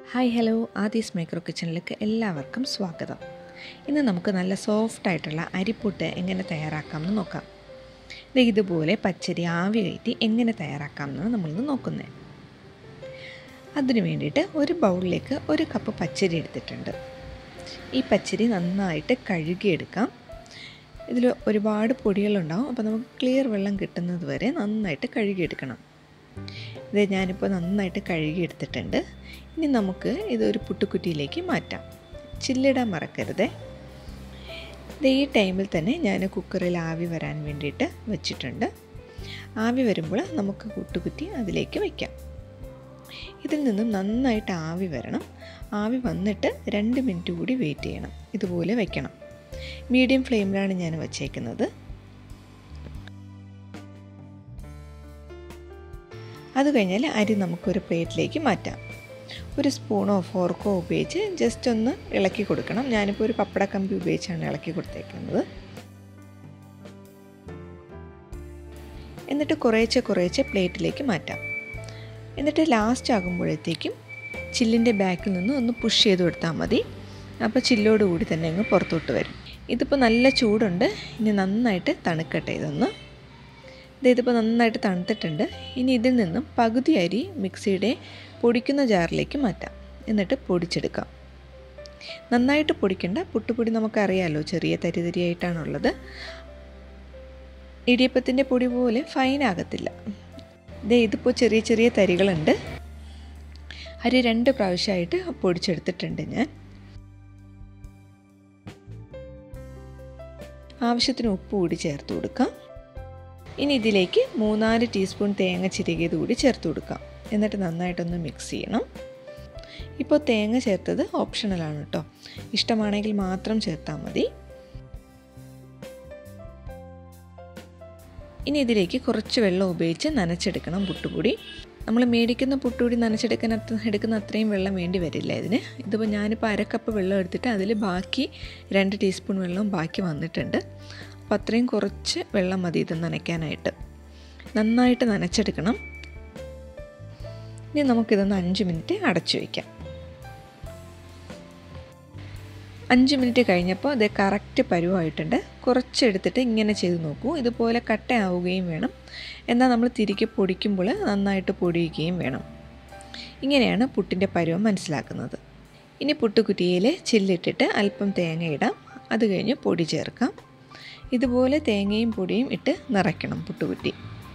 hi hello Aadhi's micro കിച്ചണിലേക്ക് എല്ലാവർക്കും സ്വാഗതം ഇന്ന് നമുക്ക് നല്ല സോഫ്റ്റ് ആയിട്ടുള്ള അരിപ്പുട്ട് എങ്ങനെ തയ്യാറാക്കാമെന്ന് നോക്കാം ദേ ഇതുപോലെ പച്ചരി ആവി കയറ്റി എങ്ങനെ തയ്യാറാക്കാമെന്നാണ് നമ്മളിന്ന് നോക്കുന്നത് അതിനു വേണ്ടിയിട്ട് ഒരു ബൗളിലേക്ക് ഒരു കപ്പ് പച്ചരി എടുത്തിട്ടുണ്ട് ഈ പച്ചരി നന്നായിട്ട് കഴുകിയെടുക്കാം ഇതിൽ ഒരുപാട് പൊടികളുണ്ടാവും അപ്പോൾ നമുക്ക് ക്ലിയർ വെള്ളം കിട്ടുന്നത് വരെ നന്നായിട്ട് കഴുകിയെടുക്കണം ഇത് ഞാനിപ്പോൾ നന്നായിട്ട് കഴുകിയെടുത്തിട്ടുണ്ട് ഇനി നമുക്ക് ഇതൊരു പുട്ടുക്കുറ്റിയിലേക്ക് മാറ്റാം ചില്ലിടാൻ മറക്കരുത് ഇത് ഈ ടൈമിൽ തന്നെ ഞാൻ കുക്കറിൽ ആവി വരാൻ വേണ്ടിയിട്ട് വെച്ചിട്ടുണ്ട് ആവി വരുമ്പോൾ നമുക്ക് പുട്ടുകുറ്റി അതിലേക്ക് വയ്ക്കാം ഇതിൽ നിന്നും നന്നായിട്ട് ആവി വരണം ആവി വന്നിട്ട് രണ്ട് മിനിറ്റ് കൂടി വെയിറ്റ് ചെയ്യണം ഇതുപോലെ വയ്ക്കണം മീഡിയം ഫ്ലെയിമിലാണ് ഞാൻ വച്ചേക്കുന്നത് അത് കഴിഞ്ഞാൽ അരി നമുക്കൊരു പ്ലേറ്റിലേക്ക് മാറ്റാം ഒരു സ്പൂണോ ഫോർക്കോ ഉപയോഗിച്ച് ജസ്റ്റ് ഒന്ന് ഇളക്കി കൊടുക്കണം ഞാനിപ്പോൾ ഒരു പപ്പടക്കമ്പി ഉപയോഗിച്ചാണ് ഇളക്കി കൊടുത്തേക്കുന്നത് എന്നിട്ട് കുറേശ്ശെ കുറേശ്ശെ പ്ലേറ്റിലേക്ക് മാറ്റാം എന്നിട്ട് ലാസ്റ്റ് ആകുമ്പോഴത്തേക്കും ചില്ലിൻ്റെ ബാക്കിൽ നിന്ന് ഒന്ന് പുഷ് ചെയ്ത് കൊടുത്താൽ മതി അപ്പോൾ ചില്ലോട് കൂടി തന്നെ അങ്ങ് പുറത്തോട്ട് വരും ഇതിപ്പോൾ നല്ല ചൂടുണ്ട് ഇനി നന്നായിട്ട് തണുക്കട്ടെ ഇതൊന്ന് ഇതിപ്പോൾ നന്നായിട്ട് തണുത്തിട്ടുണ്ട് ഇനി ഇതിൽ നിന്നും പകുതി അരി മിക്സിയുടെ പൊടിക്കുന്ന ജാറിലേക്ക് മാറ്റാം എന്നിട്ട് പൊടിച്ചെടുക്കാം നന്നായിട്ട് പൊടിക്കണ്ട പുട്ടുപൊടി നമുക്കറിയാമല്ലോ ചെറിയ തരി തരിയായിട്ടാണുള്ളത് ഇടിയപ്പത്തിൻ്റെ പൊടി പോലെ ഫൈനാകത്തില്ല ഇതേ ഇതിപ്പോൾ ചെറിയ ചെറിയ തരികളുണ്ട് അരി രണ്ട് പ്രാവശ്യമായിട്ട് പൊടിച്ചെടുത്തിട്ടുണ്ട് ഞാൻ ആവശ്യത്തിന് ഉപ്പ് കൂടി ചേർത്ത് കൊടുക്കാം ഇനി ഇതിലേക്ക് മൂന്നാല് ടീസ്പൂൺ തേങ്ങ ചിരകിയത് കൂടി ചേർത്ത് കൊടുക്കാം എന്നിട്ട് നന്നായിട്ടൊന്ന് മിക്സ് ചെയ്യണം ഇപ്പോൾ തേങ്ങ ചേർത്തത് ഓപ്ഷണലാണ് കേട്ടോ ഇഷ്ടമാണെങ്കിൽ മാത്രം ചേർത്താൽ മതി ഇനി ഇതിലേക്ക് കുറച്ച് വെള്ളം ഉപയോഗിച്ച് നനച്ചെടുക്കണം പുട്ടുപൊടി നമ്മൾ മേടിക്കുന്ന പുട്ടുപൊടി നനച്ചെടുക്കാൻ അത്ര എടുക്കുന്ന അത്രയും വെള്ളം വേണ്ടി വരില്ല ഇതിന് ഇതിപ്പോൾ ഞാനിപ്പോൾ അരക്കപ്പ് വെള്ളം എടുത്തിട്ട് അതിൽ ബാക്കി രണ്ട് ടീസ്പൂൺ വെള്ളവും ബാക്കി വന്നിട്ടുണ്ട് അപ്പോൾ അത്രയും കുറച്ച് വെള്ളം മതി ഇത് നനയ്ക്കാനായിട്ട് നന്നായിട്ട് നനച്ചെടുക്കണം ഇനി നമുക്കിതൊന്ന് അഞ്ച് മിനിറ്റ് അടച്ചു വയ്ക്കാം അഞ്ച് മിനിറ്റ് കഴിഞ്ഞപ്പോൾ ഇത് കറക്റ്റ് പരുവായിട്ടുണ്ട് കുറച്ചെടുത്തിട്ട് ഇങ്ങനെ ചെയ്ത് നോക്കൂ ഇതുപോലെ കട്ടയാവുകയും വേണം എന്നാൽ നമ്മൾ തിരികെ പൊടിക്കുമ്പോൾ നന്നായിട്ട് പൊടിയുകയും വേണം ഇങ്ങനെയാണ് പുട്ടിൻ്റെ പരുവം മനസ്സിലാക്കുന്നത് ഇനി പുട്ടുകുറ്റിയിൽ ചില്ലിട്ടിട്ട് അല്പം തേങ്ങ ഇടാം അത് കഴിഞ്ഞ് പൊടി ചേർക്കാം ഇതുപോലെ തേങ്ങയും പൊടിയും ഇട്ട് നിറയ്ക്കണം പുട്ടുകുറ്റി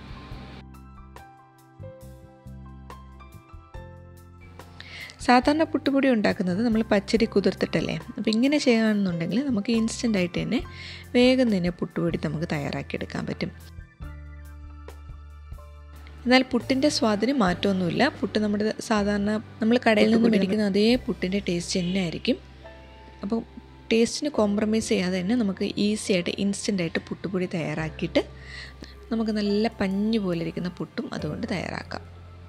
സാധാരണ പുട്ടുപൊടി ഉണ്ടാക്കുന്നത് നമ്മൾ പച്ചരി കുതിർത്തിട്ടല്ലേ അപ്പോൾ ഇങ്ങനെ ചെയ്യുകയാണെന്നുണ്ടെങ്കിൽ നമുക്ക് ഇൻസ്റ്റൻ്റ് ആയിട്ട് തന്നെ വേഗം തന്നെ പുട്ടുപൊടി നമുക്ക് തയ്യാറാക്കിയെടുക്കാൻ പറ്റും എന്നാൽ പുട്ടിൻ്റെ സ്വാദിന് മാറ്റമൊന്നുമില്ല പുട്ട് നമ്മുടെ സാധാരണ നമ്മൾ കടയിൽ നിന്ന് മേടിക്കുന്ന അതേ പുട്ടിൻ്റെ ടേസ്റ്റ് തന്നെ ആയിരിക്കും അപ്പോൾ ടേസ്റ്റിന് കോംപ്രമൈസ് ചെയ്യാതെ തന്നെ നമുക്ക് ഈസി ആയിട്ട് ഇൻസ്റ്റൻ്റ് ആയിട്ട് പുട്ടുപൊടി തയ്യാറാക്കിയിട്ട് നമുക്ക് നല്ല പഞ്ഞു പോലെ ഇരിക്കുന്ന പുട്ടും അതുകൊണ്ട് തയ്യാറാക്കാം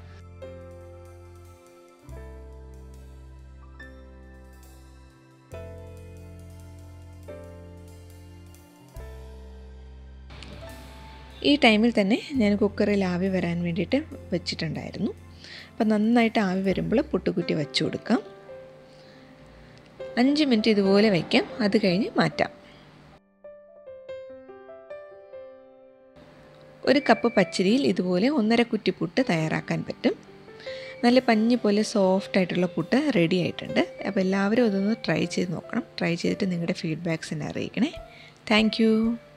ഈ ടൈമിൽ തന്നെ ഞാൻ കുക്കറിൽ ആവി വരാൻ വേണ്ടിയിട്ട് വെച്ചിട്ടുണ്ടായിരുന്നു അപ്പം നന്നായിട്ട് ആവി വരുമ്പോൾ പുട്ടുകുറ്റി വെച്ച് കൊടുക്കാം അഞ്ച് മിനിറ്റ് ഇതുപോലെ വയ്ക്കാം അത് കഴിഞ്ഞ് മാറ്റാം ഒരു കപ്പ് പച്ചരിയിൽ ഇതുപോലെ ഒന്നര കുറ്റി പുട്ട് തയ്യാറാക്കാൻ പറ്റും നല്ല പഞ്ഞി പോലെ സോഫ്റ്റ് ആയിട്ടുള്ള പുട്ട് റെഡി ആയിട്ടുണ്ട് അപ്പോൾ എല്ലാവരും അതൊന്ന് ട്രൈ ചെയ്ത് നോക്കണം ട്രൈ ചെയ്തിട്ട് നിങ്ങളുടെ ഫീഡ്ബാക്സ് എന്നെ അറിയിക്കണേ താങ്ക്